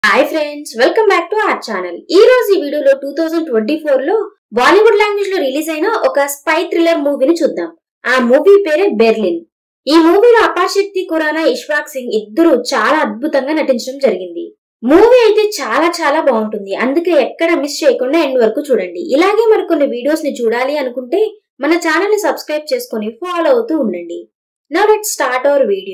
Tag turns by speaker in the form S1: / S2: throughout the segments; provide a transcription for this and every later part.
S1: hi friends welcome back to our channel ఈ రోజు ఈ వీడియోలో టూ థౌజండ్ ట్వంటీ ఫోర్ లో బాలీవుడ్ లాంగ్వేజ్ లో రిలీజ్ అయిన ఒక స్పై థ్రిల్లర్ మూవీని చూద్దాం ఆ మూవీ పేరే బెర్లిన్ ఈ మూవీలో అపాశక్తి ఖురానా ఇష్వాక్ సింగ్ ఇద్దరు చాలా అద్భుతంగా నటించడం జరిగింది మూవీ అయితే చాలా చాలా బాగుంటుంది అందుకే ఎక్కడ మిస్ చేయకుండా ఎండ్ వరకు చూడండి ఇలాగే మరికొన్ని వీడియోస్ ని చూడాలి అనుకుంటే మన ఛానల్ ని సబ్స్క్రైబ్ చేసుకొని ఫాలో అవుతూ ఉండండి now let start our video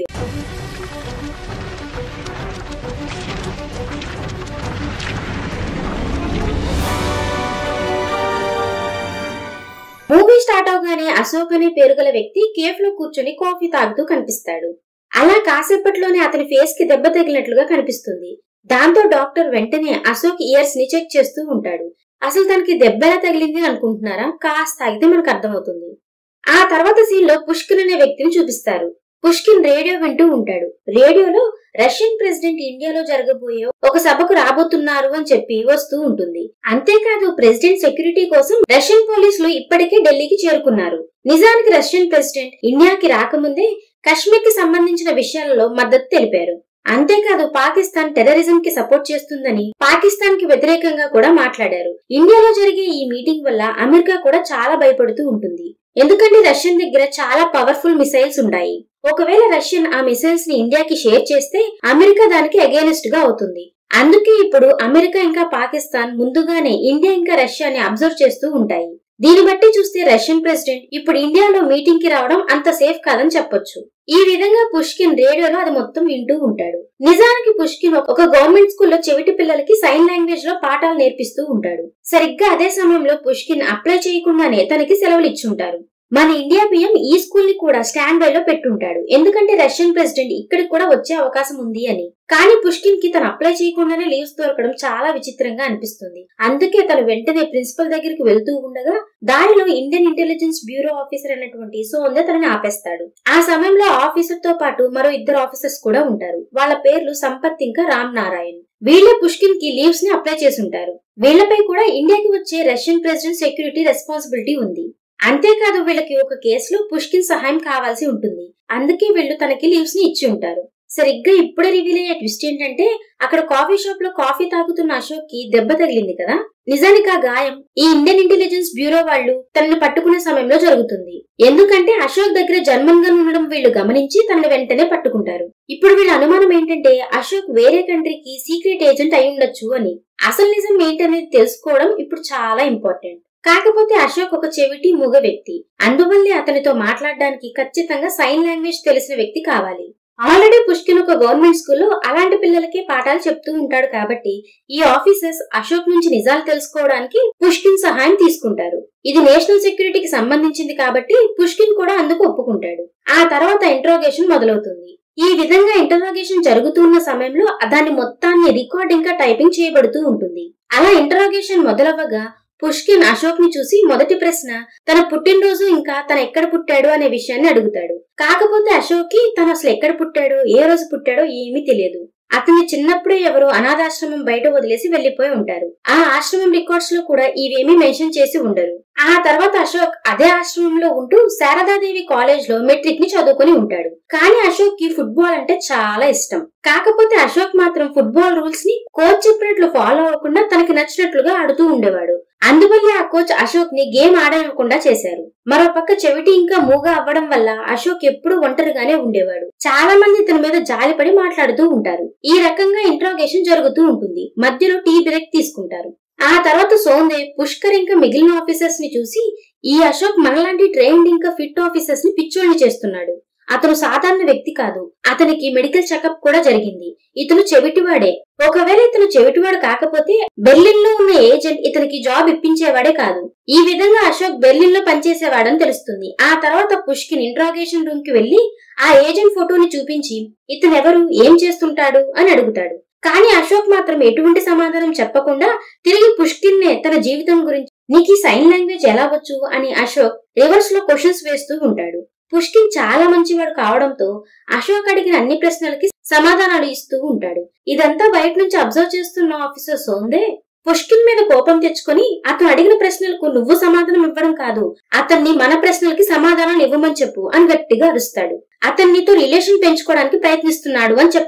S1: movie start అవగానే అశోక్ అనే పేరు గల వ్యక్తి కేఫ్ లో కూర్చొని కాఫీ తాగుతూ కనిపిస్తాడు అలా కాసేపట్లోనే అతని ఫేస్ కి దెబ్బ తగిలినట్లుగా కనిపిస్తుంది దాంతో డాక్టర్ వెంటనే అశోక్ ఇయర్స్ ని చెక్ చేస్తూ ఉంటాడు అసలు తనకి దెబ్బ ఎలా తగిలింది అనుకుంటున్నారా కాస్త ఆగితే మనకు అర్థమవుతుంది ఆ తర్వాత సీన్ లో పుష్కిన్ అనే వ్యక్తిని చూపిస్తారు పుష్కిన్ రేడియో వింటూ ఉంటాడు రేడియోలో రష్యన్ ప్రెసిడెంట్ ఇండియాలో జరగబోయే ఒక సభకు రాబోతున్నారు అని చెప్పి వస్తూ ఉంటుంది అంతేకాదు ప్రెసిడెంట్ సెక్యూరిటీ కోసం రష్యన్ పోలీసులు ఇప్పటికే ఢిల్లీకి చేరుకున్నారు నిజానికి రష్యన్ ప్రెసిడెంట్ ఇండియాకి రాకముందే కశ్మీర్ కి సంబంధించిన విషయాలలో మద్దతు తెలిపారు అంతేకాదు పాకిస్తాన్ టెర్రరిజం కి సపోర్ట్ చేస్తుందని పాకిస్తాన్ కి వ్యతిరేకంగా కూడా మాట్లాడారు ఇండియాలో జరిగే ఈ మీటింగ్ వల్ల అమెరికా కూడా చాలా భయపడుతూ ఉంటుంది ఎందుకంటే రష్యన్ దగ్గర చాలా పవర్ఫుల్ మిసైల్స్ ఉన్నాయి ఒకవేళ రష్యన్ ఆ మిసైల్స్ ని ఇండియాకి షేర్ చేస్తే అమెరికా దానికి అగేనిస్ట్ గా అవుతుంది అందుకే ఇప్పుడు అమెరికా ఇంకా పాకిస్తాన్ ముందుగానే ఇండియా ఇంకా రష్యాని అబ్జర్వ్ చేస్తూ ఉంటాయి దీన్ని బట్టి చూస్తే రష్యన్ ప్రెసిడెంట్ ఇప్పుడు ఇండియాలో మీటింగ్ కి రావడం అంత సేఫ్ కాదని చెప్పొచ్చు ఈ విధంగా పుష్కిన్ రేడియోలో అది మొత్తం వింటూ ఉంటాడు నిజానికి పుష్కిన్ ఒక గవర్నమెంట్ స్కూల్లో చెవిటి పిల్లలకి సైన్ లాంగ్వేజ్ లో పాఠాలు నేర్పిస్తూ ఉంటాడు సరిగ్గా అదే సమయంలో పుష్కిన్ అప్లై చేయకుండానే తనకి సెలవులు ఇచ్చుంటారు మన ఇండియా పిఎం ఈ స్కూల్ ని కూడా స్టాండ్ బై లో పెట్టుంటాడు ఎందుకంటే రష్యన్ ప్రెసిడెంట్ ఇక్కడికి కూడా వచ్చే అవకాశం ఉంది అని కానీ పుష్కిన్ కి తను అప్లై చేయకుండానే లీవ్స్ దొరకడం చాలా విచిత్రంగా అనిపిస్తుంది అందుకే తను వెంటనే ప్రిన్సిపల్ దగ్గరికి వెళ్తూ ఉండగా దారిలో ఇండియన్ ఇంటెలిజెన్స్ బ్యూరో ఆఫీసర్ అయినటువంటి సోందే తనని ఆపేస్తాడు ఆ సమయంలో ఆఫీసర్ తో పాటు మరో ఇద్దరు ఆఫీసర్స్ కూడా ఉంటారు వాళ్ళ పేర్లు సంపత్ ఇంకా రామ్ నారాయణ్ వీళ్ళే పుష్కిన్ కి లీవ్స్ ని అప్లై చేసి ఉంటారు వీళ్లపై కూడా ఇండియాకి వచ్చే రష్యన్ ప్రెసిడెంట్ సెక్యూరిటీ రెస్పాన్సిబిలిటీ ఉంది అంతేకాదు వీళ్ళకి ఒక కేసులో పుష్కిన్ సహాయం కావాల్సి ఉంటుంది అందుకే వీళ్ళు తనకి లీవ్స్ ని ఇచ్చి ఉంటారు సరిగ్గా ఇప్పుడే రివీల్ అయ్యే ట్విస్ట్ ఏంటంటే అక్కడ కాఫీ షాప్ లో కాఫీ తాగుతున్న అశోక్ కి దెబ్బ తగిలింది కదా నిజానికి ఆ గాయం ఈ ఇండియన్ ఇంటెలిజెన్స్ బ్యూరో వాళ్ళు తనని పట్టుకునే సమయంలో జరుగుతుంది ఎందుకంటే అశోక్ దగ్గర జర్మన్ గన్ ఉండడం వీళ్ళు గమనించి తనని వెంటనే పట్టుకుంటారు ఇప్పుడు వీళ్ళ అనుమానం ఏంటంటే అశోక్ వేరే కంట్రీకి సీక్రెట్ ఏజెంట్ అయి ఉండొచ్చు అని అసలు నిజం ఏంటనేది తెలుసుకోవడం ఇప్పుడు చాలా ఇంపార్టెంట్ కాకపోతే అశోక్ ఒక చెవిటి మూగ వ్యక్తి అందువల్లే అతనితో మాట్లాడడానికి ఖచ్చితంగా సైన్ లాంగ్వేజ్ తెలిసిన వ్యక్తి కావాలి ఆల్రెడీ పుష్కిన్ ఒక గవర్నమెంట్ స్కూల్లో అలాంటి పిల్లలకే పాఠాలు చెప్తూ ఉంటాడు కాబట్టి ఈ ఆఫీసర్స్ అశోక్ నుంచి నిజాలు తెలుసుకోవడానికి పుష్కిన్ సహాయం తీసుకుంటారు ఇది నేషనల్ సెక్యూరిటీకి సంబంధించింది కాబట్టి పుష్కిన్ కూడా అందుకు ఒప్పుకుంటాడు ఆ తర్వాత ఇంట్రోగేషన్ మొదలవుతుంది ఈ విధంగా ఇంటరాగేషన్ జరుగుతున్న సమయంలో దాని మొత్తాన్ని రికార్డ్ ఇంకా టైపింగ్ చేయబడుతూ ఉంటుంది అలా ఇంటరాగేషన్ మొదలవ్వగా పుష్కిన్ అశోక్ ని చూసి మొదటి ప్రశ్న తన పుట్టినరోజు ఇంకా తన ఎక్కడ పుట్టాడు అనే విషయాన్ని అడుగుతాడు కాకపోతే అశోక్ కి తను అసలు ఎక్కడ పుట్టాడో ఏ రోజు పుట్టాడో ఏమీ తెలియదు అతన్ని చిన్నప్పుడే ఎవరో అనాథాశ్రమం బయట వదిలేసి వెళ్లిపోయి ఉంటారు ఆ ఆశ్రమం రికార్డ్స్ లో కూడా ఇవేమీ మెన్షన్ చేసి ఉండరు ఆ తర్వాత అశోక్ అదే ఆశ్రమంలో ఉంటూ శారదాదేవి కాలేజ్ లో మెట్రిక్ ని చదువుకుని ఉంటాడు కానీ అశోక్ కి ఫుట్బాల్ అంటే చాలా ఇష్టం కాకపోతే అశోక్ మాత్రం ఫుట్బాల్ రూల్స్ ని కోచ్ చెప్పినట్లు ఫాలో అవ్వకుండా తనకి నచ్చినట్లుగా ఆడుతూ ఉండేవాడు అందువల్లే ఆ కోచ్ అశోక్ ని గేమ్ ఆడనివ్వకుండా చేశారు మరో పక్క చెవిటి ఇంకా మూగా అవ్వడం వల్ల అశోక్ ఎప్పుడూ ఒంటరిగానే ఉండేవాడు చాలా మంది ఇతని మీద జాలిపడి మాట్లాడుతూ ఉంటారు ఈ రకంగా ఇంట్రాగేషన్ జరుగుతూ ఉంటుంది మధ్యలో టీ బ్రేక్ తీసుకుంటారు ఆ తర్వాత సోందే పుష్కర్ ఇంకా మిగిలిన ఆఫీసర్స్ ని చూసి ఈ అశోక్ మనలాంటి ట్రైన్డ్ ఇంకా ఫిట్ ఆఫీసర్స్ ని పిచ్చోళ్ని చేస్తున్నాడు అతను సాధారణ వ్యక్తి కాదు అతనికి మెడికల్ చెకప్ కూడా జరిగింది ఇతను చెవిటివాడే ఒకవేళ ఇతను చెవిటివాడు కాకపోతే బెర్లిన్ లో ఉన్న ఏజెంట్ ఇతనికి జాబ్ ఇప్పించేవాడే కాదు ఈ విధంగా అశోక్ బెర్లిన్ లో పనిచేసేవాడని తెలుస్తుంది ఆ తర్వాత పుష్కిన్ ఇంట్రాగేషన్ రూమ్ కి వెళ్లి ఆ ఏజెంట్ ఫోటోని చూపించి ఇతను ఎవరు ఏం చేస్తుంటాడు అని అడుగుతాడు కానీ అశోక్ మాత్రం ఎటువంటి సమాధానం చెప్పకుండా తిరిగి పుష్కిన్ నే తన జీవితం గురించి నీకు ఈ సైన్ లాంగ్వేజ్ ఎలా వచ్చు అని అశోక్ రివర్స్ లో క్వశ్చన్స్ వేస్తూ ఉంటాడు పుష్కిన్ చాలా మంచివాడు కావడంతో అశోక్ అడిగిన అన్ని ప్రశ్నలకి సమాధానాలు ఇస్తూ ఉంటాడు ఇదంతా బయట నుంచి అబ్జర్వ్ చేస్తున్న ఆఫీసర్ సోందే పుష్కిన్ మీద కోపం తెచ్చుకొని అతను అడిగిన ప్రశ్నలకు నువ్వు సమాధానం ఇవ్వడం కాదు అతన్ని మన ప్రశ్నలకి సమాధానం ఇవ్వమని చెప్పు అని గట్టిగా అరుస్తాడు అతను నీతో రిలేషన్ పెంచుకోవడానికి ప్రయత్నిస్తున్నాడు అని చెప్తాడు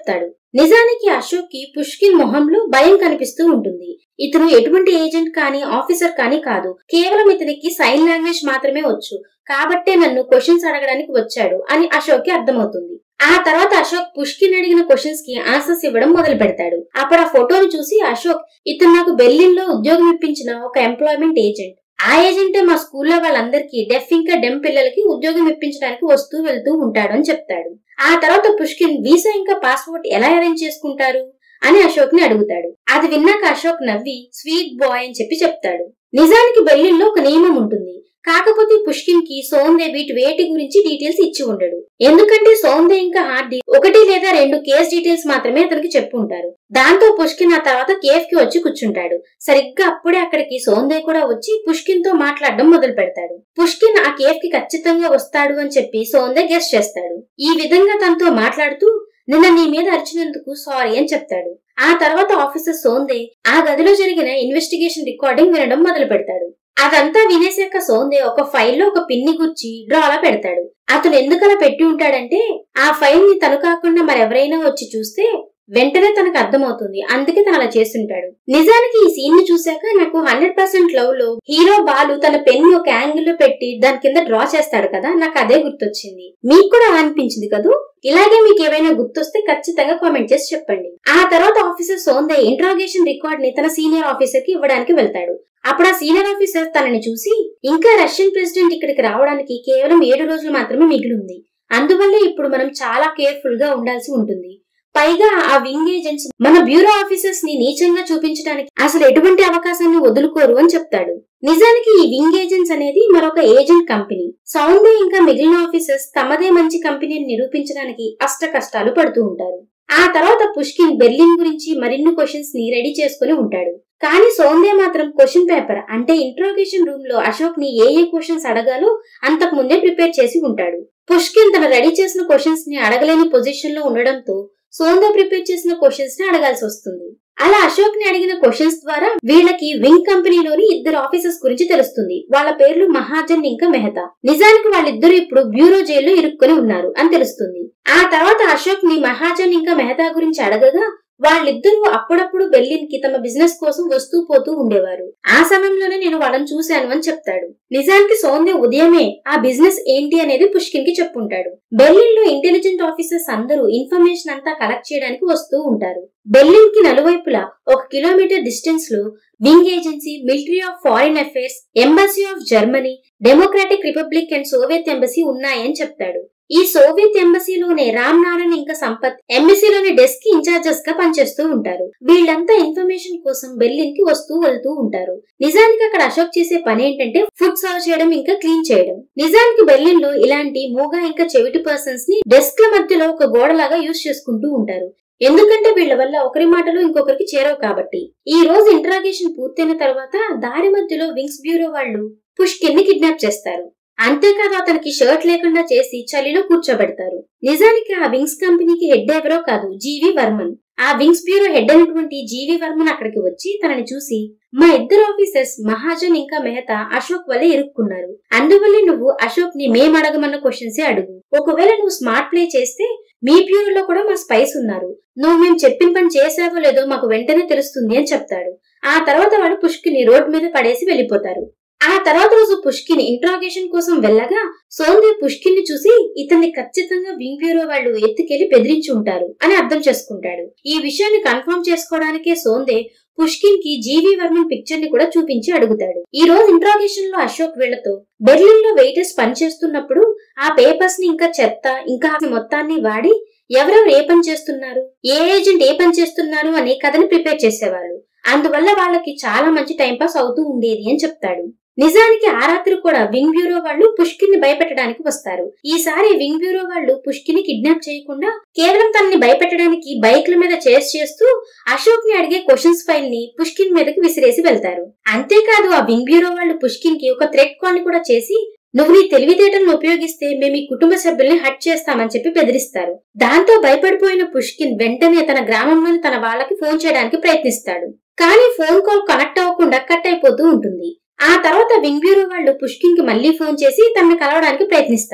S1: నిజానికి అశోక్ కి పుష్కిన్ మొహంలో భయం కనిపిస్తూ ఉంటుంది ఇతను ఎటువంటి ఏజెంట్ కానీ ఆఫీసర్ కానీ కాదు కేవలం ఇతనికి సైన్ లాంగ్వేజ్ మాత్రమే వచ్చు కాబట్టే నన్ను క్వశ్చన్స్ అడగడానికి వచ్చాడు అని అశోక్ కి అర్థమవుతుంది ఆ తర్వాత అశోక్ పుష్కిన్ అడిగిన క్వశ్చన్స్ కి ఆన్సర్స్ ఇవ్వడం మొదలు పెడతాడు అప్పుడు ఆ ఫోటోను చూసి అశోక్ ఇతను నాకు బెర్లిన్ లో ఉద్యోగం ఇప్పించిన ఒక ఎంప్లాయ్మెంట్ ఏజెంట్ ఆ ఏజెంటే మా స్కూల్లో వాళ్ళందరికీ డెఫ్ ఇంకా డెమ్ పిల్లలకి ఉద్యోగం ఇప్పించడానికి వస్తూ వెళ్తూ ఉంటాడు అని చెప్తాడు ఆ తర్వాత పుష్కిన్ వీసా ఇంకా పాస్పోర్ట్ ఎలా అరేంజ్ చేసుకుంటారు అని అశోక్ ని అడుగుతాడు అది విన్నాక అశోక్ నవ్వి స్వీట్ బాయ్ అని చెప్పి చెప్తాడు నిజానికి బెర్లిన్ లో ఒక నియమం ఉంటుంది కాకపోతే పుష్కిన్ కి సోందే వీటి వేటి గురించి డీటెయిల్స్ ఇచ్చి ఉండడు ఎందుకంటే సోందే ఇంకా హార్డీ ఒకటి లేదా రెండు కేస్ డీటెయిల్స్ మాత్రమే అతనికి చెప్పుంటారు దాంతో పుష్కిన్ ఆ తర్వాత కేఫ్ కి వచ్చి కూర్చుంటాడు సరిగ్గా అప్పుడే అక్కడికి సోందే కూడా వచ్చి పుష్కిన్ తో మాట్లాడడం మొదలు పెడతాడు పుష్కిన్ ఆ కేఫ్ కి ఖచ్చితంగా వస్తాడు అని చెప్పి సోందే గెస్ట్ చేస్తాడు ఈ విధంగా తనతో మాట్లాడుతూ నిన్న నీ మీద అరిచినందుకు సారీ అని చెప్తాడు ఆ తర్వాత ఆఫీసర్ సోందే ఆ గదిలో జరిగిన ఇన్వెస్టిగేషన్ రికార్డింగ్ వినడం మొదలు పెడతాడు అదంతా వినేశాక సోందే ఒక ఫైల్లో ఒక పిన్ని గుచ్చి డ్రాలా పెడతాడు అతను ఎందుకలా పెట్టి ఉంటాడంటే ఆ ఫైల్ ని తను కాకుండా మరెవరైనా వచ్చి చూస్తే వెంటనే తనకు అర్థమవుతుంది అందుకే తను అలా చేస్తుంటాడు నిజానికి ఈ సీన్ ని చూశాక నాకు హండ్రెడ్ పర్సెంట్ లవ్ లో హీరో బాలు తన పెన్ ఒక యాంగిల్ లో పెట్టి దాని కింద డ్రా చేస్తాడు కదా నాకు అదే గుర్తొచ్చింది మీకు కూడా అలా అనిపించింది కదూ ఇలాగే మీకు ఏవైనా గుర్తొస్తే ఖచ్చితంగా కామెంట్ చేసి చెప్పండి ఆ తర్వాత ఆఫీసర్ సోందే ఇంట్రాగేషన్ రికార్డ్ ని తన సీనియర్ ఆఫీసర్ కి ఇవ్వడానికి వెళ్తాడు అప్పుడు ఆ సీనియర్ ఆఫీసర్ తనని చూసి ఇంకా రష్యన్ ప్రెసిడెంట్ ఇక్కడికి రావడానికి కేవలం ఏడు రోజులు మాత్రమే మిగిలి ఉంది అందువల్ల ఇప్పుడు మనం చాలా కేర్ఫుల్ గా ఉండాల్సి ఉంటుంది పైగా ఆ వింగ్ ఏజెంట్స్ మన బ్యూరో ఆఫీసర్స్ ని నీచంగా చూపించడానికి అసలు ఎటువంటి అవకాశాన్ని వదులుకోరు అని చెప్తాడు నిజానికి ఈ వింగ్ ఏజెంట్స్ అనేది మరొక ఏజెంట్ కంపెనీ సౌండ్ ఇంకా మిగిలిన ఆఫీసర్స్ తమదే మంచి కంపెనీని నిరూపించడానికి అష్ట కష్టాలు పడుతూ ఉంటారు ఆ తర్వాత పుష్కిన్ బెర్లిన్ గురించి మరిన్ని క్వశ్చన్స్ ని రెడీ చేసుకుని ఉంటాడు కానీ సోందే మాత్రం క్వశ్చన్ పేపర్ అంటే ఇంట్రోగేషన్ రూమ్ లో అశోక్ ని ఏ ఏ క్వశ్చన్స్ అడగాలో అంతకు ముందే ప్రిపేర్ చేసి ఉంటాడు పుష్కిన్ తన రెడీ చేసిన క్వశ్చన్స్ ని అడగలేని పొజిషన్ లో ఉండడంతో సోందా ప్రిపేర్ చేసిన క్వశ్చన్స్ ని అడగాల్సి వస్తుంది అలా అశోక్ ని అడిగిన క్వశ్చన్స్ ద్వారా వీళ్ళకి వింగ్ కంపెనీలోని ఇద్దరు ఆఫీసర్స్ గురించి తెలుస్తుంది వాళ్ళ పేర్లు మహాజన్ ఇంకా మెహతా నిజానికి వాళ్ళిద్దరు ఇప్పుడు బ్యూరో జైల్లో ఇరుక్కుని ఉన్నారు అని తెలుస్తుంది ఆ తర్వాత అశోక్ ని మహాజన్ ఇంకా మెహతా గురించి అడగగా వాళ్ళిద్దరూ అప్పుడప్పుడు బెర్లిన్ కి తమ బిజినెస్ కోసం వస్తూ పోతూ ఉండేవారు ఆ సమయంలోనే నేను వాళ్ళని చూశాను అని చెప్తాడు నిజానికి సౌందర్య ఉదయమే ఆ బిజినెస్ ఏంటి అనేది పుష్కిన్ కి చెప్పుంటాడు బెర్లిన్ లో ఇంటెలిజెంట్ ఆఫీసర్స్ అందరూ ఇన్ఫర్మేషన్ అంతా కలెక్ట్ చేయడానికి వస్తూ ఉంటారు బెర్లిన్ కి నలువైపులా ఒక కిలోమీటర్ డిస్టెన్స్ లో wing agency military of foreign affairs embassy of Germany democratic republic and Soviet embassy ఉన్నాయని చెప్తాడు ఈ సోవియత్ ఎంబసీలోనే రామ్ నారాయణ్ ఇంకా సంపత్ ఎంబసీలోని డెస్క్ ఇన్ఛార్జెస్ గా పనిచేస్తూ ఉంటారు వీళ్ళంతా ఇన్ఫర్మేషన్ కోసం బెర్లిన్ కి వస్తూ వెళ్తూ ఉంటారు నిజానికి అక్కడ అశోక్ చేసే పని ఏంటంటే ఫుడ్ సర్వ్ చేయడం ఇంకా క్లీన్ చేయడం నిజానికి బెర్లిన్ లో ఇలాంటి మూగ ఇంకా చెవిటి పర్సన్స్ ని డెస్క్ ల మధ్యలో ఒక గోడలాగా యూజ్ చేసుకుంటూ ఉంటారు ఎందుకంటే వీళ్ళ వల్ల ఒకరి మాటలు ఇంకొకరికి చేరవు కాబట్టి ఈ రోజు ఇంటరాగేషన్ పూర్తయిన తర్వాత దారి మధ్యలో వింగ్స్ బ్యూరో వాళ్ళు పుష్కిన్ ని కిడ్నాప్ చేస్తారు అంతేకాదు అతనికి షర్ట్ లేకుండా చేసి చలిలో కూర్చోబెడతారు నిజానికి ఆ వింగ్స్ కంపెనీకి హెడ్ ఎవరో కాదు జీవి వర్మన్ ఆ వింగ్స్ బ్యూరో హెడ్ అయినటువంటి జీవి వర్మన్ అక్కడికి వచ్చి తనని చూసి మా ఇద్దరు ఆఫీసర్స్ మహాజన్ ఇంకా మెహతా అశోక్ వల్లే ఇరుక్కున్నారు అందువల్లే నువ్వు అశోక్ ని మేం అడగమన్న క్వశ్చన్సే అడుగు ఒకవేళ నువ్వు స్మార్ట్ ప్లే చేస్తే మీ బ్యూరోలో కూడా మా స్పైస్ ఉన్నారు నువ్వు మేము చెప్పిన పని చేసావో లేదో మాకు వెంటనే తెలుస్తుంది అని చెప్తాడు ఆ తర్వాత వాడు పుష్కిని రోడ్ మీద పడేసి వెళ్లిపోతారు ఆ తర్వాత రోజు పుష్కిని ఇంట్రాగేషన్ కోసం వెళ్ళగా సోందే పుష్కిన్ ని చూసి ఇతన్ని ఖచ్చితంగా వింగ్ బ్యూరో వాళ్ళు ఎత్తుకెళ్లి బెదిరించి ఉంటారు అని అర్థం చేసుకుంటాడు ఈ విషయాన్ని కన్ఫర్మ్ చేసుకోవడానికే సోందే పుష్కిన్ కి జీవి వర్మన్ పిక్చర్ ని కూడా చూపించి అడుగుతాడు ఈ రోజు ఇంట్రాగేషన్ లో అశోక్ వీళ్లతో బెర్లిన్ లో వెయిటర్స్ పనిచేస్తున్నప్పుడు ఆ పేపర్స్ ని ఇంకా చెత్త ఇంకా మొత్తాన్ని వాడి ఎవరెవరు ఏ పని చేస్తున్నారు ఏ ఏజెంట్ ఏ పని చేస్తున్నారు అనే కథని ప్రిపేర్ చేసేవాళ్ళు అందువల్ల వాళ్ళకి చాలా మంచి టైం పాస్ అవుతూ ఉండేది అని చెప్తాడు నిజానికి ఆ రాత్రి కూడా వింగ్ బ్యూరో వాళ్ళు పుష్కిన్ ని భయపెట్టడానికి వస్తారు ఈసారి వింగ్ బ్యూరో వాళ్ళు పుష్కిని కిడ్నాప్ చేయకుండా కేవలం తనని భయపెట్టడానికి బైక్ల మీద చేస్ చేస్తూ అశోక్ ని అడిగే క్వశ్చన్స్ ఫైల్ ని పుష్కిన్ మీదకి విసిరేసి వెళ్తారు అంతేకాదు ఆ వింగ్ బ్యూరో వాళ్ళు పుష్కిన్ కి ఒక థ్రెట్ కాల్ ని కూడా చేసి నువ్వు నీ తెలివితేటలను ఉపయోగిస్తే మేము ఈ కుటుంబ సభ్యుల్ని హట్ చేస్తామని చెప్పి బెదిరిస్తారు దాంతో భయపడిపోయిన పుష్కిన్ వెంటనే తన గ్రామంలోని తన వాళ్ళకి ఫోన్ చేయడానికి ప్రయత్నిస్తాడు కానీ ఫోన్ కాల్ కనెక్ట్ అవ్వకుండా కట్ అయిపోతూ ఉంటుంది ఆ తర్వాత వింగ్ బ్యూరో వాళ్ళు పుష్కిన్ కి మళ్లీ ఫోన్ చేసి తనని కలవడానికి ప్రయత్నిస్తారు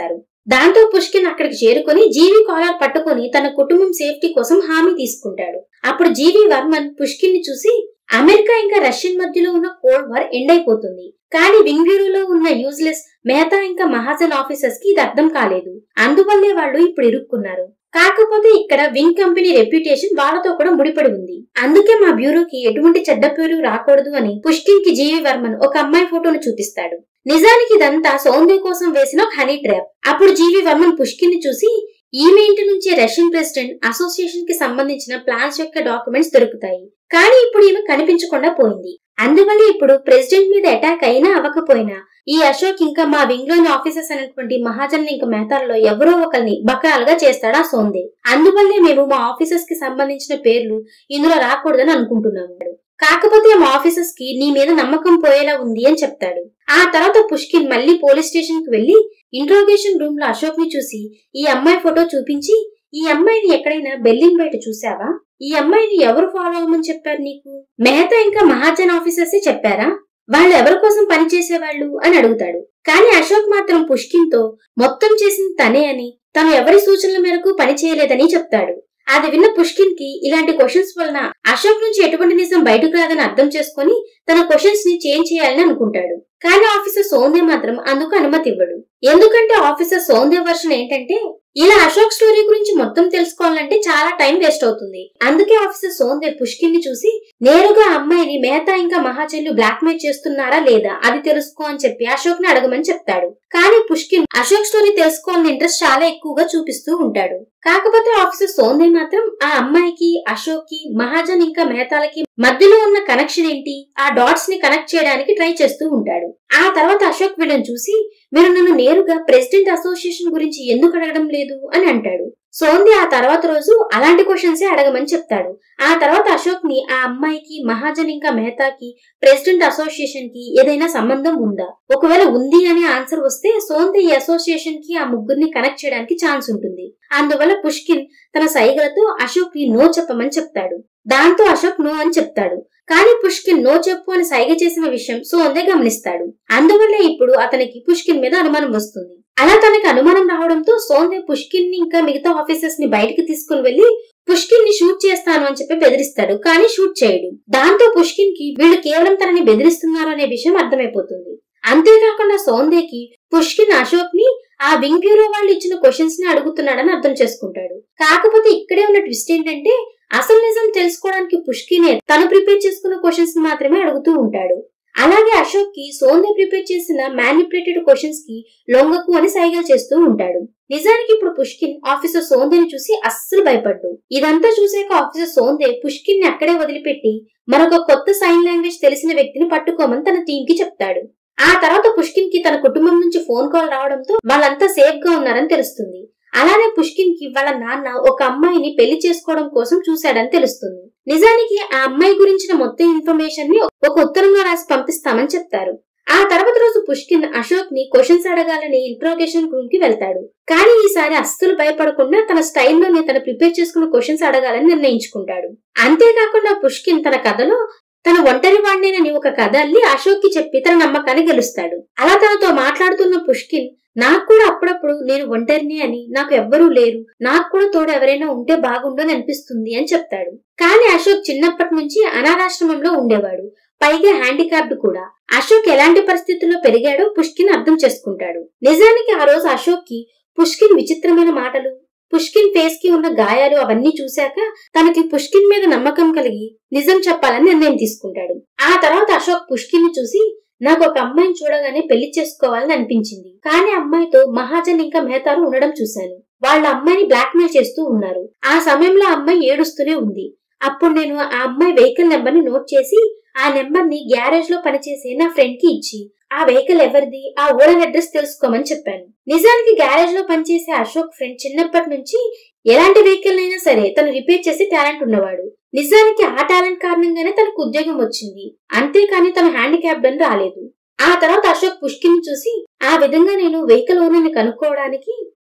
S1: దాంతో పుష్కిన్ అక్కడికి చేరుకొని జీవి కాలర్ పట్టుకొని తన కుటుంబం సేఫ్టీ కోసం హామీ తీసుకుంటాడు అప్పుడు జీవి వర్మన్ పుష్కిన్ ని చూసి అమెరికా ఇంకా రష్యన్ మధ్యలో ఉన్న కోల్డ్ వార్ ఎండ్ అయిపోతుంది కానీ వింగ్యూరులో ఉన్న యూజ్లెస్ మెహతా ఇంకా మహాజన్ ఆఫీసర్స్ కి ఇది అర్థం కాలేదు అందువల్లే వాళ్ళు ఇప్పుడు ఇరుక్కున్నారు కాకపోతే ఇక్కడ వింగ్ కంపెనీ రెప్యుటేషన్ వాళ్ళతో కూడా ముడిపడి ఉంది అందుకే మా బ్యూరోకి ఎటువంటి చెడ్డ పేరు రాకూడదు అని పుష్కిన్ కి జీవి వర్మన్ ఒక అమ్మాయి ఫోటోను చూపిస్తాడు నిజానికి ఇదంతా సౌందర్య కోసం వేసిన ఒక హనీ ట్రాప్ అప్పుడు జీవి వర్మన్ పుష్కిన్ ని చూసి ఈమె ఇంటి నుంచి రష్యన్ ప్రెసిడెంట్ అసోసియేషన్ కి సంబంధించిన ప్లాన్స్ యొక్క డాక్యుమెంట్స్ దొరుకుతాయి కానీ ఇప్పుడు ఈమె కనిపించకుండా పోయింది అందువల్ల ఇప్పుడు ప్రెసిడెంట్ మీద అటాక్ అయినా అవ్వకపోయినా ఈ అశోక్ ఇంకా మా వింగ్ లోని ఆఫీసర్స్ అనేటువంటి మహాజన్ ఇంకా మెహతాల్లో ఎవరో ఒకరిని బకరాలుగా చేస్తాడా సోందే అందువల్లే మేము మా ఆఫీసర్స్ కి సంబంధించిన పేర్లు ఇందులో రాకూడదని అనుకుంటున్నాము కాకపోతే మా ఆఫీసర్స్ కి నీ మీద నమ్మకం పోయేలా ఉంది అని చెప్తాడు ఆ తర్వాత పుష్కిన్ మళ్ళీ పోలీస్ స్టేషన్ కి వెళ్లి ఇంట్రోగేషన్ రూమ్ లో అశోక్ ని చూసి ఈ అమ్మాయి ఫోటో చూపించి ఈ అమ్మాయిని ఎక్కడైనా బెల్లింగ్ బయట చూసావా ఈ అమ్మాయిని ఎవరు ఫాలో అవ్వమని చెప్పారు నీకు మెహతా ఇంకా మహాజన్ ఆఫీసర్సే చెప్పారా వాళ్ళు ఎవరి కోసం పనిచేసేవాళ్ళు అని అడుగుతాడు కానీ అశోక్ మాత్రం పుష్కిన్ తో మొత్తం చేసింది తనే అని తను ఎవరి సూచనల మేరకు పని చేయలేదని చెప్తాడు అది విన్న పుష్కిన్ కి ఇలాంటి క్వశ్చన్స్ వలన అశోక్ నుంచి ఎటువంటి నిజం బయటకు రాదని అర్థం చేసుకుని తన క్వశ్చన్స్ ని చేంజ్ చేయాలని అనుకుంటాడు కానీ ఆఫీసర్ సోందే మాత్రం అందుకు అనుమతి ఇవ్వడు ఎందుకంటే ఆఫీసర్ సోందే వర్షన్ ఏంటంటే ఇలా అశోక్ స్టోరీ గురించి మొత్తం తెలుసుకోవాలంటే చాలా టైం వేస్ట్ అవుతుంది అందుకే ఆఫీసర్ సోందే పుష్కిన్ ని చూసి నేరుగా అమ్మాయిని మేతా ఇంకా మహాచెల్లు బ్లాక్ మెయిల్ చేస్తున్నారా లేదా అది తెలుసుకో అని చెప్పి అశోక్ ని అడగమని చెప్తాడు కానీ పుష్కిన్ అశోక్ స్టోరీ తెలుసుకోవాలని ఇంట్రెస్ట్ చాలా ఎక్కువగా చూపిస్తూ ఉంటాడు కాకపోతే ఆఫీసర్ సోందే మాత్రం ఆ అమ్మాయికి అశోక్ కి మహాజన్ ఇంకా మేతాలకి మధ్యలో ఉన్న కనెక్షన్ ఏంటి ఆ డాట్స్ ని కనెక్ట్ చేయడానికి ట్రై చేస్తూ ఉంటాడు ఆ తర్వాత అశోక్ వీళ్ళని చూసి మీరు నన్ను నేరుగా ప్రెసిడెంట్ అసోసియేషన్ గురించి ఎందుకు అడగడం లేదు అని అంటాడు సోంది ఆ తర్వాత రోజు అలాంటి క్వశ్చన్సే అడగమని చెప్తాడు ఆ తర్వాత అశోక్ ని ఆ అమ్మాయికి మహాజన్ ఇంకా మెహతాకి ప్రెసిడెంట్ అసోసియేషన్ కి ఏదైనా సంబంధం ఉందా ఒకవేళ ఉంది అనే ఆన్సర్ వస్తే సోంది ఈ అసోసియేషన్ కి ఆ ముగ్గురిని కనెక్ట్ చేయడానికి ఛాన్స్ ఉంటుంది అందువల్ల పుష్కిన్ తన సైగలతో అశోక్ ని నో చెప్పమని చెప్తాడు దాంతో అశోక్ నో అని చెప్తాడు కానీ పుష్కిన్ నో చెప్పు అని సైగ చేసిన విషయం సోందే గమనిస్తాడు అందువల్ల ఇప్పుడు అతనికి పుష్కిన్ మీద అనుమానం వస్తుంది అలా తనకి అనుమానం రావడంతో సోందే పుష్కిన్ ని ఇంకా మిగతా ఆఫీసర్స్ ని బయటకు తీసుకుని వెళ్లి పుష్కిన్ ని షూట్ చేస్తాను అని చెప్పి బెదిరిస్తాడు కానీ షూట్ చేయడు దాంతో పుష్కిన్ కి వీళ్ళు కేవలం తనని బెదిరిస్తున్నారు అనే విషయం అర్థమైపోతుంది అంతేకాకుండా సోందేకి పుష్కిన్ అశోక్ ని ఆ వింగ్ బ్యూరో వాళ్ళు ఇచ్చిన క్వశ్చన్స్ ని అడుగుతున్నాడని అర్థం చేసుకుంటాడు కాకపోతే ఇక్కడే ఉన్న ట్విస్ట్ ఏంటంటే అసలు నిజం తెలుసుకోవడానికి పుష్కినే తను ప్రిపేర్ చేసుకున్న క్వశ్చన్స్ ని మాత్రమే అడుగుతూ ఉంటాడు అలాగే అశోక్ కి సోందే ప్రిపేర్ చేసిన మ్యానిపులేటెడ్ క్వశ్చన్స్ కి లొంగకు అని సైగలు చేస్తూ ఉంటాడు నిజానికి ఇప్పుడు పుష్కిన్ ఆఫీసర్ సోందేని చూసి అస్సలు భయపడ్డు ఇదంతా చూసాక ఆఫీసర్ సోందే పుష్కిన్ ని అక్కడే వదిలిపెట్టి మరొక కొత్త సైన్ లాంగ్వేజ్ తెలిసిన వ్యక్తిని పట్టుకోమని తన టీం కి చెప్తాడు ఆ తర్వాత పుష్కిన్ కి తన కుటుంబం నుంచి ఫోన్ కాల్ రావడంతో వాళ్ళంతా సేఫ్ గా ఉన్నారని తెలుస్తుంది అలానే పుష్కిన్ కి వాళ్ళ నాన్న ఒక అమ్మాయిని పెళ్లి చేసుకోవడం కోసం చూశాడని తెలుస్తుంది నిజానికి ఆ అమ్మాయి గురించిన మొత్తం ఇన్ఫర్మేషన్ ని ఒక ఉత్తరంలో రాసి పంపిస్తామని చెప్తారు ఆ తర్వాత రోజు పుష్కిన్ అశోక్ ని క్వశ్చన్స్ అడగాలని ఇంట్రోగేషన్ రూమ్ కి వెళ్తాడు కానీ ఈసారి అస్సలు భయపడకుండా తన స్టైల్లోనే తన ప్రిపేర్ చేసుకున్న క్వశ్చన్స్ అడగాలని నిర్ణయించుకుంటాడు అంతేకాకుండా పుష్కిన్ తన కథలో తన ఒంటరి వాడినేనని ఒక కథ అల్లి అశోక్ కి చెప్పి తన నమ్మకాన్ని గెలుస్తాడు అలా తనతో మాట్లాడుతున్న పుష్కిన్ నాకు కూడా అప్పుడప్పుడు నేను ఒంటరిని అని నాకు ఎవ్వరూ లేరు నాకు కూడా తోడు ఎవరైనా ఉంటే బాగుండని అనిపిస్తుంది అని చెప్తాడు కానీ అశోక్ చిన్నప్పటి నుంచి అనాథాశ్రమంలో ఉండేవాడు పైగా హ్యాండిక్యాప్డ్ కూడా అశోక్ ఎలాంటి పరిస్థితుల్లో పెరిగాడో పుష్కిన్ అర్థం చేసుకుంటాడు నిజానికి ఆ రోజు అశోక్ కి పుష్కిన్ విచిత్రమైన మాటలు పుష్కిన్ ఫేస్ కి ఉన్న గాయాలు అవన్నీ చూశాక తనకి పుష్కిన్ మీద నమ్మకం కలిగి నిజం చెప్పాలని నిర్ణయం తీసుకుంటాడు ఆ తర్వాత అశోక్ పుష్కిన్ ని చూసి నాకు ఒక అమ్మాయిని చూడగానే పెళ్లి చేసుకోవాలని అనిపించింది కానీ అమ్మాయితో మహాజన్ ఇంకా మెహతారు ఉండడం చూశాను వాళ్ళ అమ్మాయిని బ్లాక్మెయిల్ చేస్తూ ఉన్నారు ఆ సమయంలో ఆ అమ్మాయి ఏడుస్తూనే ఉంది అప్పుడు నేను ఆ అమ్మాయి వెహికల్ నెంబర్ ని నోట్ చేసి ఆ నెంబర్ ని గ్యారేజ్ లో పనిచేసే నా ఫ్రెండ్ కి ఇచ్చి ఆ వెహికల్ ఎవరిది ఆ ఓనర్ అడ్రస్ తెలుసుకోమని చెప్పాను నిజానికి గ్యారేజ్ లో పనిచేసే అశోక్ ఫ్రెండ్ చిన్నప్పటి నుంచి ఎలాంటి వెహికల్ అయినా సరే తను రిపేర్ చేసే టాలెంట్ ఉన్నవాడు నిజానికి ఆ టాలెంట్ కారణంగానే తనకు ఉద్యోగం వచ్చింది అంతేకాని తను హ్యాండిక్యాప్డ్ అని రాలేదు ఆ తర్వాత అశోక్ పుష్కిని చూసి ఆ విధంగా నేను వెహికల్ ఓనర్ని కనుక్కోవడానికి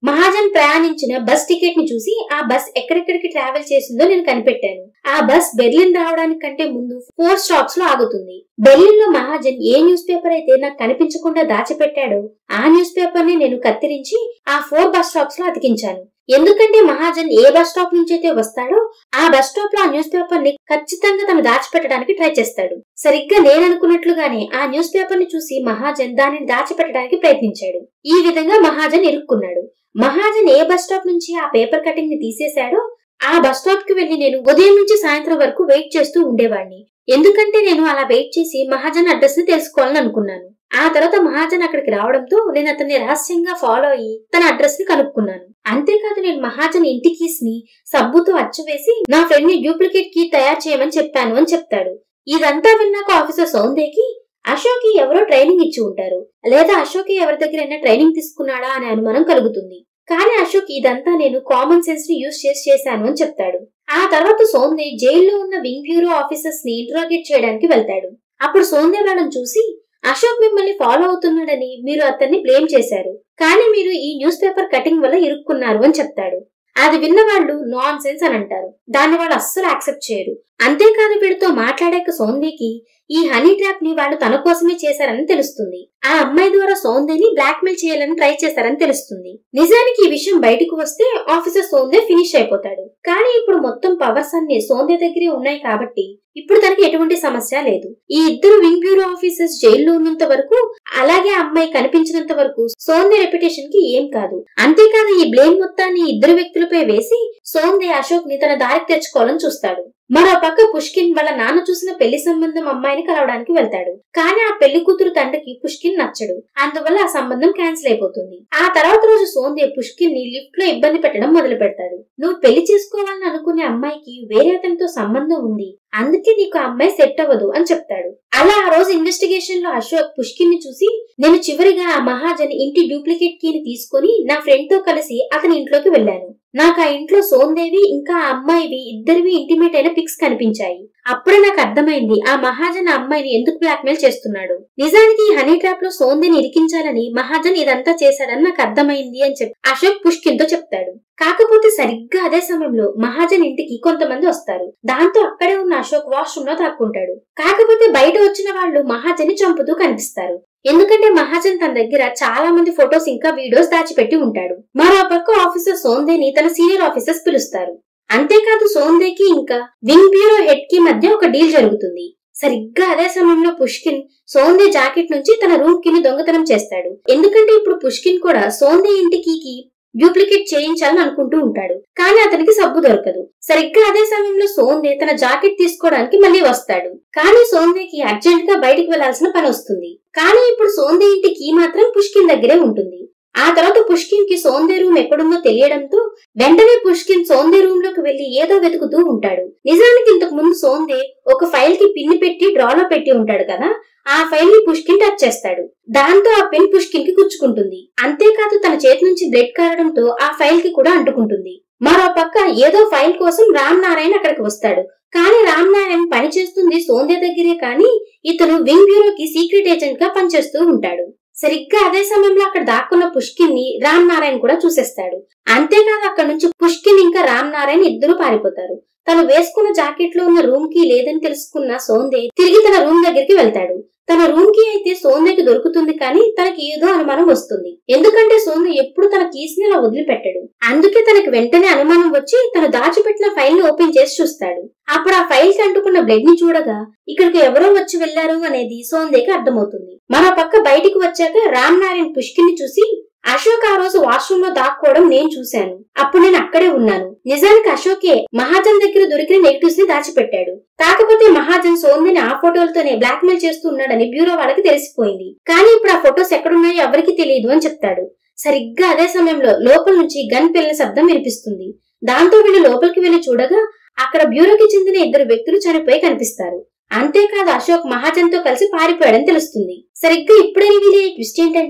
S1: మహాజన్ ప్రయాణించిన బస్ టికెట్ ని చూసి ఆ బస్ ఎక్కడెక్కడికి ట్రావెల్ చేసిందో నేను కనిపెట్టాను ఆ బస్ బెర్లిన్ రావడానికి కంటే ముందు ఫోర్ స్టాప్స్ లో ఆగుతుంది బెర్లిన్ లో మహాజన్ ఏ న్యూస్ పేపర్ అయితే నాకు కనిపించకుండా దాచిపెట్టాడో ఆ న్యూస్ పేపర్ ని నేను కత్తిరించి ఆ ఫోర్ బస్ స్టాప్స్ లో అతికించాను ఎందుకంటే మహాజన్ ఏ బస్ స్టాప్ నుంచి అయితే వస్తాడో ఆ బస్ స్టాప్ లో ఆ న్యూస్ పేపర్ ని ఖచ్చితంగా తను దాచిపెట్టడానికి ట్రై చేస్తాడు సరిగ్గా నేను అనుకున్నట్లుగానే ఆ న్యూస్ పేపర్ ని చూసి మహాజన్ దానిని దాచిపెట్టడానికి ప్రయత్నించాడు ఈ విధంగా మహాజన్ ఇరుక్కున్నాడు మహాజన్ ఏ బస్ స్టాప్ నుంచి ఆ పేపర్ కటింగ్ ని తీసేశాడో ఆ బస్ స్టాప్ కి వెళ్లి నేను ఉదయం నుంచి సాయంత్రం వరకు వెయిట్ చేస్తూ ఉండేవాడిని ఎందుకంటే నేను అలా వెయిట్ చేసి మహాజన్ అడ్రస్ ని తెలుసుకోవాలని అనుకున్నాను ఆ తర్వాత మహాజన్ అక్కడికి రావడంతో నేను అతన్ని రహస్యంగా ఫాలో అయ్యి తన అడ్రస్ ని కనుక్కున్నాను అంతేకాదు నేను మహాజన్ ఇంటి కీస్ ని సబ్బుతో అచ్చువేసి నా ఫ్రెండ్ ని డూప్లికేట్ కీ తయారు చేయమని చెప్పాను అని చెప్తాడు ఇదంతా విన్నాక ఆఫీసర్ సౌందేకి అశోక్ ఎవరో ట్రైనింగ్ ఇచ్చి ఉంటారు లేదా అశోక్ ఎవరి దగ్గరైనా ట్రైనింగ్ తీసుకున్నాడా అనే అనుమానం కలుగుతుంది కానీ అశోక్ ఇదంతా నేను కామన్ సెన్స్ ని యూజ్ చేసి చేశాను అని చెప్తాడు ఆ తర్వాత సోందే జైల్లో ఉన్న వింగ్ బ్యూరో ఆఫీసర్స్ ని ఇంట్రోగేట్ చేయడానికి వెళ్తాడు అప్పుడు సోందే మేడం చూసి అశోక్ మిమ్మల్ని ఫాలో అవుతున్నాడని మీరు అతన్ని బ్లేమ్ చేశారు కానీ మీరు ఈ న్యూస్ పేపర్ కటింగ్ వల్ల ఇరుక్కున్నారు అని చెప్తాడు అది విన్న వాళ్ళు నాన్ సెన్స్ అని అంటారు దాన్ని వాళ్ళు అస్సలు యాక్సెప్ట్ చేయరు అంతేకాదు వీడితో మాట్లాడాక సోందేకి ఈ హనీ ట్రాప్ ని వాళ్ళు తన కోసమే చేశారని తెలుస్తుంది ఆ అమ్మాయి ద్వారా సోందేని బ్లాక్ మెయిల్ చేయాలని ట్రై చేశారని తెలుస్తుంది నిజానికి ఈ విషయం బయటకు వస్తే ఆఫీసర్ సోందే ఫినిష్ అయిపోతాడు కానీ ఇప్పుడు మొత్తం పవర్స్ అన్ని సోందే దగ్గరే ఉన్నాయి కాబట్టి ఇప్పుడు తనకి ఎటువంటి సమస్య లేదు ఈ ఇద్దరు వింగ్ బ్యూరో ఆఫీసర్స్ జైల్లో ఉన్నంత వరకు అలాగే ఆ అమ్మాయి కనిపించినంత వరకు సోందే రెప్యుటేషన్ కి ఏం కాదు అంతేకాదు ఈ బ్లేమ్ మొత్తాన్ని ఇద్దరు వ్యక్తులపై వేసి సోందే అశోక్ ని తన దారికి తెచ్చుకోవాలని చూస్తాడు మరో పక్క పుష్కిన్ వాళ్ళ నాన్న చూసిన పెళ్లి సంబంధం అమ్మాయిని కలవడానికి వెళ్తాడు కానీ ఆ పెళ్లి కూతురు తండ్రికి పుష్కిన్ నచ్చడు అందువల్ల ఆ సంబంధం క్యాన్సిల్ అయిపోతుంది ఆ తర్వాత రోజు సోందే పుష్కిన్ ని లిఫ్ట్ లో ఇబ్బంది పెట్టడం మొదలు పెడతాడు నువ్వు పెళ్లి చేసుకోవాలని అనుకునే అమ్మాయికి వేరే అతనితో సంబంధం ఉంది అందుకే నీకు ఆ అమ్మాయి సెట్ అవ్వదు అని చెప్తాడు అలా ఆ రోజు ఇన్వెస్టిగేషన్ లో అశోక్ పుష్కిన్ ని చూసి నేను చివరిగా ఆ మహాజన్ ఇంటి డూప్లికేట్ కీని తీసుకొని నా ఫ్రెండ్ తో కలిసి అతని ఇంట్లోకి వెళ్ళాను నాకు ఆ ఇంట్లో సోందేవి ఇంకా ఆ అమ్మాయివి ఇద్దరివి ఇంటిమేట్ అయిన పిక్స్ కనిపించాయి అప్పుడే నాకు అర్థమైంది ఆ మహాజన్ ఆ అమ్మాయిని ఎందుకు బ్లాక్మెయిల్ చేస్తున్నాడు నిజానికి ఈ హనీ ట్రాప్ లో సోందేని ఇరికించాలని మహాజన్ ఇదంతా చేశాడని నాకు అర్థమైంది అని చెప్పి అశోక్ పుష్కిన్ తో చెప్తాడు కాకపోతే సరిగ్గా అదే సమయంలో మహాజన్ ఇంటికి కొంతమంది వస్తారు దాంతో అక్కడే ఉన్న అశోక్ వాష్రూమ్ లో తాక్కుంటాడు కాకపోతే బయట వచ్చిన వాళ్ళు మహాజన్ ని చంపుతూ కనిపిస్తారు ఎందుకంటే మహాజన్ తన దగ్గర చాలా మంది ఫొటోస్ ఇంకా వీడియోస్ దాచిపెట్టి ఉంటాడు మరో పక్క ఆఫీసర్ సోందేని తన సీనియర్ ఆఫీసర్స్ పిలుస్తారు అంతేకాదు సోందేకి ఇంకా వింగ్ బ్యూరో హెడ్ కి మధ్య ఒక డీల్ జరుగుతుంది సరిగ్గా అదే సమయంలో పుష్కిన్ సోందే జాకెట్ నుంచి తన రూమ్ కి దొంగతనం చేస్తాడు ఎందుకంటే ఇప్పుడు పుష్కిన్ కూడా సోందే ఇంటికి డూప్లికేట్ చేయించాలని అనుకుంటూ ఉంటాడు కానీ అతనికి సబ్బు దొరకదు సరిగ్గా అదే సమయంలో సోందే తన జాకెట్ తీసుకోవడానికి మళ్ళీ వస్తాడు కానీ సోందేకి అర్జెంట్ గా బయటికి వెళ్లాల్సిన పని వస్తుంది కానీ ఇప్పుడు సోందే ఇంటి కీ మాత్రం పుష్కిన్ దగ్గరే ఉంటుంది ఆ తర్వాత పుష్కిన్ కి సోందే రూమ్ ఎక్కడుందో తెలియడంతో వెంటనే పుష్కిన్ సోందే రూమ్ లోకి వెళ్లి ఏదో వెతుకుతూ ఉంటాడు నిజానికి ఇంతకు ముందు సోందే ఒక ఫైల్ కి పిన్ పెట్టి డ్రాలో పెట్టి ఉంటాడు కదా ఆ ఫైల్ ని పుష్కిన్ టచ్ చేస్తాడు దాంతో ఆ పెన్ పుష్కిన్ కి గుచ్చుకుంటుంది అంతేకాదు తన చేతి నుంచి బ్లడ్ కారడంతో ఆ ఫైల్ కి కూడా అంటుకుంటుంది మరో పక్క ఏదో ఫైల్ కోసం రామ్ నారాయణ అక్కడికి వస్తాడు కానీ రామ్ నారాయణ పని చేస్తుంది సోందే దగ్గరే కానీ ఇతను వింగ్ బ్యూరోకి సీక్రెట్ ఏజెంట్ గా పనిచేస్తూ ఉంటాడు సరిగ్గా అదే సమయంలో అక్కడ దాక్కున్న పుష్కిన్ ని రామ్ నారాయణ కూడా చూసేస్తాడు అంతేకాదు అక్కడ నుంచి పుష్కిన్ ఇంకా రామ్ నారాయణ ఇద్దరు పారిపోతారు తను వేసుకున్న జాకెట్ లో ఉన్న రూమ్ కి లేదని తెలుసుకున్న సోందే తిరిగి తన రూమ్ దగ్గరికి వెళ్తాడు తన రూమ్ కి అయితే సోందేకి దొరుకుతుంది కానీ తనకి ఏదో అనుమానం వస్తుంది ఎందుకంటే సోందే ఎప్పుడు తన కీస్ ని అలా వదిలిపెట్టాడు అందుకే తనకి వెంటనే అనుమానం వచ్చి తను దాచిపెట్టిన ఫైల్ ని ఓపెన్ చేసి చూస్తాడు అప్పుడు ఆ ఫైల్ కి అంటుకున్న బ్లడ్ ని చూడగా ఇక్కడికి ఎవరో వచ్చి వెళ్లారు అనేది సోందేకి అర్థమవుతుంది మరో పక్క బయటికి వచ్చాక రామ్ నారాయణ్ పుష్కిన్ ని చూసి అశోక్ ఆ రోజు వాష్రూమ్ లో దాక్కోవడం నేను చూశాను అప్పుడు నేను అక్కడే ఉన్నాను నిజానికి అశోకే మహాజన్ దగ్గర దొరికిన నెగిటివ్స్ ని దాచిపెట్టాడు కాకపోతే మహాజన్ సోందిని ఆ ఫోటోలతోనే బ్లాక్ మెయిల్ చేస్తూ ఉన్నాడని బ్యూరో వాళ్ళకి తెలిసిపోయింది కానీ ఇప్పుడు ఆ ఫొటోస్ ఎక్కడున్నాయో ఎవరికి తెలియదు అని చెప్తాడు సరిగ్గా అదే సమయంలో లోపల నుంచి గన్ పిల్లల శబ్దం వినిపిస్తుంది దాంతో వీళ్ళు లోపలికి వెళ్లి చూడగా అక్కడ బ్యూరోకి చెందిన ఇద్దరు వ్యక్తులు చనిపోయి కనిపిస్తారు అంతేకాదు అశోక్ మహాజన్ తో కలిసి పారిపోయాడని తెలుస్తుంది సరిగ్గా ఇప్పుడే రివీల్ అయ్యే ట్విస్ట్ ఏంటంటే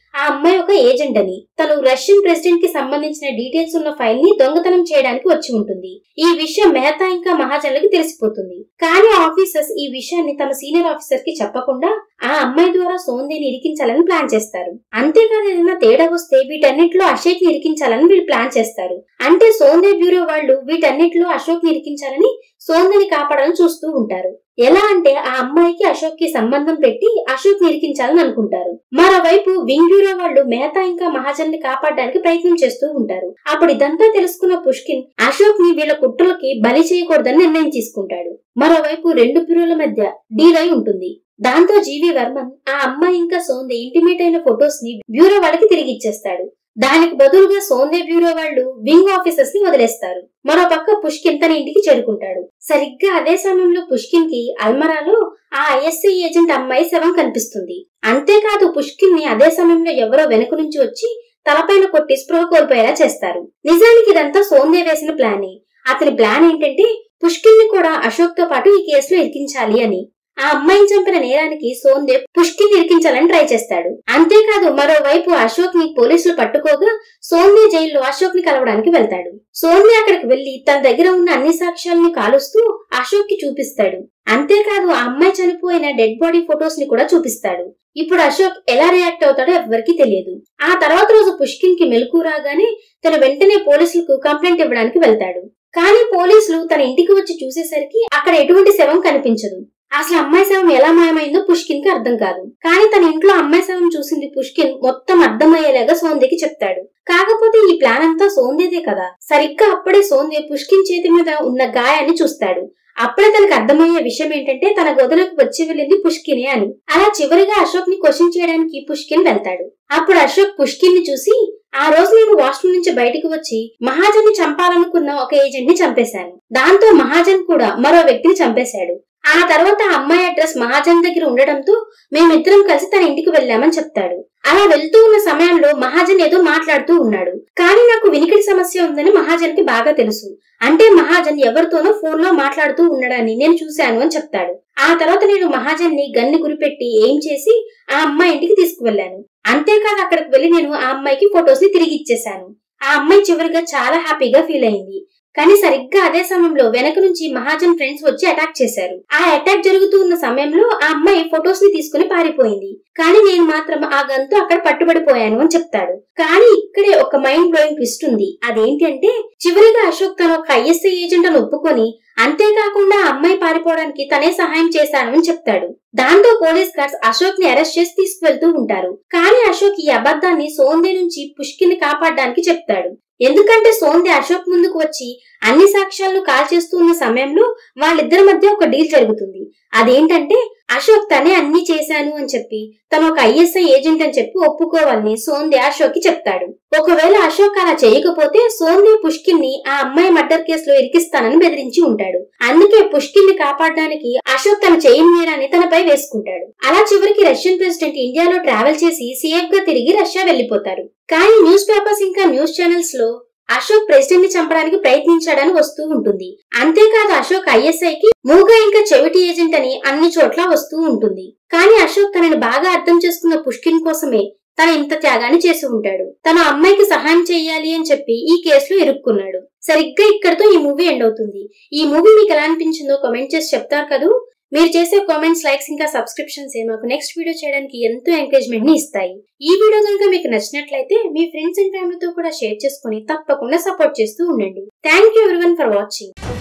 S1: ఆ అమ్మాయి ఒక ఏజెంట్ అని తను రష్యన్ ప్రెసిడెంట్ కి సంబంధించిన డీటెయిల్స్ ఉన్న ఫైల్ ని దొంగతనం చేయడానికి వచ్చి ఉంటుంది ఈ విషయం మెహతా ఇంకా మహాజన్లకి తెలిసిపోతుంది కానీ ఆఫీసర్స్ ఈ విషయాన్ని తమ సీనియర్ ఆఫీసర్ కి చెప్పకుండా ఆ అమ్మాయి ద్వారా సోందేని ఇరికించాలని ప్లాన్ చేస్తారు అంతేకాదు ఏదైనా తేడా వస్తే వీటన్నిటిలో అశోక్ ని ఇరికించాలని వీళ్ళు ప్లాన్ చేస్తారు అంటే సోందే బ్యూరో వాళ్ళు వీటన్నిటిలో అశోక్ ని ఇరికించాలని సోందని కాపాడాలని చూస్తూ ఉంటారు ఎలా అంటే ఆ అమ్మాయికి అశోక్ కి సంబంధం పెట్టి అశోక్ నిరికించాలని అనుకుంటారు మరోవైపు వింగ్ బ్యూరో వాళ్ళు మేతా ఇంకా మహాజన్ ని కాపాడడానికి ప్రయత్నం చేస్తూ ఉంటారు అప్పుడు ఇదంతా తెలుసుకున్న పుష్కిన్ అశోక్ ని వీళ్ళ కుట్రలకి బలి చేయకూడదని నిర్ణయం తీసుకుంటాడు మరోవైపు రెండు బ్యూరోల మధ్య డీల్ అయి ఉంటుంది దాంతో జీవి వర్మన్ ఆ అమ్మాయి ఇంకా సోందే ఇంటిమేట్ అయిన ఫొటోస్ ని బ్యూరో వాళ్ళకి తిరిగి ఇచ్చేస్తాడు దానికి బదులుగా సోందే బ్యూరో వాళ్ళు వింగ్ ఆఫీసర్స్ ని వదిలేస్తారు మరో పక్క పుష్కిన్ తన ఇంటికి చేరుకుంటాడు సరిగ్గా అదే సమయంలో పుష్కిన్ కి అల్మరాలో ఆ ఐఎస్ఐ ఏజెంట్ అమ్మాయి శవం కనిపిస్తుంది అంతేకాదు పుష్కిన్ ని అదే సమయంలో ఎవరో వెనుక నుంచి వచ్చి తలపైన కొట్టి స్పృహ కోల్పోయేలా చేస్తారు నిజానికి ఇదంతా సోందే వేసిన ప్లానే అతని ప్లాన్ ఏంటంటే పుష్కిన్ ని కూడా అశోక్ తో పాటు ఈ కేసులో ఇరికించాలి అని ఆ అమ్మాయిని చంపిన నేరానికి సోందే పుష్కిన్ ఇరికించాలని ట్రై చేస్తాడు అంతేకాదు మరోవైపు అశోక్ ని పోలీసులు పట్టుకోగా సోందే జైల్లో అశోక్ ని కలవడానికి వెళ్తాడు సోందే అక్కడికి వెళ్లి తన దగ్గర ఉన్న అన్ని సాక్ష్యాలను కాలుస్తూ అశోక్ కి చూపిస్తాడు అంతేకాదు ఆ అమ్మాయి చనిపోయిన డెడ్ బాడీ ఫొటోస్ ని కూడా చూపిస్తాడు ఇప్పుడు అశోక్ ఎలా రియాక్ట్ అవుతాడో ఎవరికీ తెలియదు ఆ తర్వాత రోజు పుష్కిన్ కి మెలకు రాగానే తను వెంటనే పోలీసులకు కంప్లైంట్ ఇవ్వడానికి వెళ్తాడు కానీ పోలీసులు తన ఇంటికి వచ్చి చూసేసరికి అక్కడ ఎటువంటి శవం కనిపించదు అసలు అమ్మాయి శవం ఎలా మాయమైందో పుష్కిన్ కి అర్థం కాదు కానీ తన ఇంట్లో అమ్మాయి శవం చూసింది పుష్కిన్ మొత్తం అర్థమయ్యేలాగా సోందేకి చెప్తాడు కాకపోతే ఈ ప్లాన్ అంతా సోందేదే కదా సరిగ్గా అప్పుడే సోందే పుష్కిన్ చేతి మీద ఉన్న గాయాన్ని చూస్తాడు అప్పుడే తనకు అర్థమయ్యే విషయం ఏంటంటే తన గదిలోకి వచ్చి వెళ్ళింది పుష్కినే అని అలా చివరిగా అశోక్ ని క్వశ్చన్ చేయడానికి పుష్కిన్ వెళ్తాడు అప్పుడు అశోక్ పుష్కిన్ ని చూసి ఆ రోజు నేను వాష్రూమ్ నుంచి బయటికి వచ్చి మహాజన్ ని చంపాలనుకున్న ఒక ఏజెంట్ ని చంపేశాను దాంతో మహాజన్ కూడా మరో వ్యక్తిని చంపేశాడు ఆ తర్వాత ఆ అమ్మాయి అడ్రస్ మహాజన్ దగ్గర ఉండడంతో మేమిద్దరం కలిసి తన ఇంటికి వెళ్ళామని చెప్తాడు అలా వెళ్తూ ఉన్న సమయంలో మహాజన్ ఏదో మాట్లాడుతూ ఉన్నాడు కానీ నాకు వినికిడి సమస్య ఉందని మహాజన్ కి బాగా తెలుసు అంటే మహాజన్ ఎవరితోనో ఫోన్ లో మాట్లాడుతూ ఉండడాన్ని నేను చూశాను అని చెప్తాడు ఆ తర్వాత నేను మహాజన్ ని గన్ని గురిపెట్టి ఏం చేసి ఆ అమ్మాయి ఇంటికి తీసుకువెళ్ళాను అంతేకాదు అక్కడికి వెళ్లి నేను ఆ అమ్మాయికి ఫొటోస్ ని తిరిగి ఇచ్చేశాను ఆ అమ్మాయి చివరిగా చాలా హ్యాపీగా ఫీల్ అయింది కానీ సరిగ్గా అదే సమయంలో వెనక నుంచి మహాజన్ ఫ్రెండ్స్ వచ్చి అటాక్ చేశారు ఆ అటాక్ జరుగుతూ ఉన్న సమయంలో ఆ అమ్మాయి ఫొటోస్ ని తీసుకుని పారిపోయింది కానీ నేను మాత్రం ఆ గంతో అక్కడ పట్టుబడిపోయాను అని చెప్తాడు కానీ ఇక్కడే ఒక మైండ్ బ్లోయింగ్ ట్విస్ట్ ఉంది అదేంటి అంటే చివరిగా అశోక్ తన ఒక ఐఎస్ఐ ఏజెంట్ అని ఒప్పుకొని అంతేకాకుండా ఆ అమ్మాయి పారిపోవడానికి తనే సహాయం చేశాను అని చెప్తాడు దాంతో పోలీస్ గార్డ్స్ అశోక్ ని అరెస్ట్ చేసి తీసుకువెళ్తూ ఉంటారు కానీ అశోక్ ఈ అబద్ధాన్ని సోందే నుంచి పుష్కిని కాపాడడానికి చెప్తాడు ఎందుకంటే సోందే అశోక్ ముందుకు వచ్చి అన్ని సాక్ష్యాలను కాల్ చేస్తూ ఉన్న సమయంలో వాళ్ళిద్దరి మధ్య ఒక డీల్ జరుగుతుంది అదేంటంటే అశోక్ తనే అన్ని చేశాను అని చెప్పి తను ఒక ఐఎస్ఐ ఏజెంట్ అని చెప్పి ఒప్పుకోవాలని సోందే అశోక్ కి చెప్తాడు ఒకవేళ అశోక్ అలా చేయకపోతే సోందే పుష్కిన్ ని ఆ అమ్మాయి మర్డర్ కేసులో ఇరికిస్తానని బెదిరించి ఉంటాడు అందుకే పుష్కిన్ ని కాపాడడానికి అశోక్ తన చేయని నేరాన్ని తనపై వేసుకుంటాడు అలా చివరికి రష్యన్ ప్రెసిడెంట్ ఇండియాలో ట్రావెల్ చేసి సేఫ్ గా తిరిగి రష్యా వెళ్లిపోతారు కానీ న్యూస్ పేపర్స్ ఇంకా న్యూస్ ఛానల్స్ లో అశోక్ ప్రెసిడెంట్ ని చంపడానికి ప్రయత్నించాడని వస్తూ ఉంటుంది అంతేకాదు అశోక్ ఐఎస్ఐ కి మూగ ఇంకా చెవిటి ఏజెంట్ అని అన్ని చోట్ల వస్తూ ఉంటుంది కానీ అశోక్ తనని బాగా అర్థం చేసుకున్న పుష్కిన్ కోసమే తన ఇంత త్యాగాన్ని చేసి ఉంటాడు తన అమ్మాయికి సహాయం చేయాలి అని చెప్పి ఈ కేసులో ఇరుక్కున్నాడు సరిగ్గా ఇక్కడతో ఈ మూవీ ఎండ్ అవుతుంది ఈ మూవీ మీకు ఎలా అనిపించిందో కామెంట్ చేసి చెప్తారు కదూ మీరు చేసే కామెంట్స్ లైక్స్ ఇంకా సబ్స్క్రిప్షన్స్ ఏ మాకు నెక్స్ట్ వీడియో చేయడానికి ఎంతో ఎంకరేజ్మెంట్ ని ఇస్తాయి ఈ వీడియో కనుక మీకు నచ్చినట్లయితే మీ ఫ్రెండ్స్ అండ్ ఫ్యామిలీతో కూడా షేర్ చేసుకుని తప్పకుండా సపోర్ట్ చేస్తూ ఉండండి thank you everyone for watching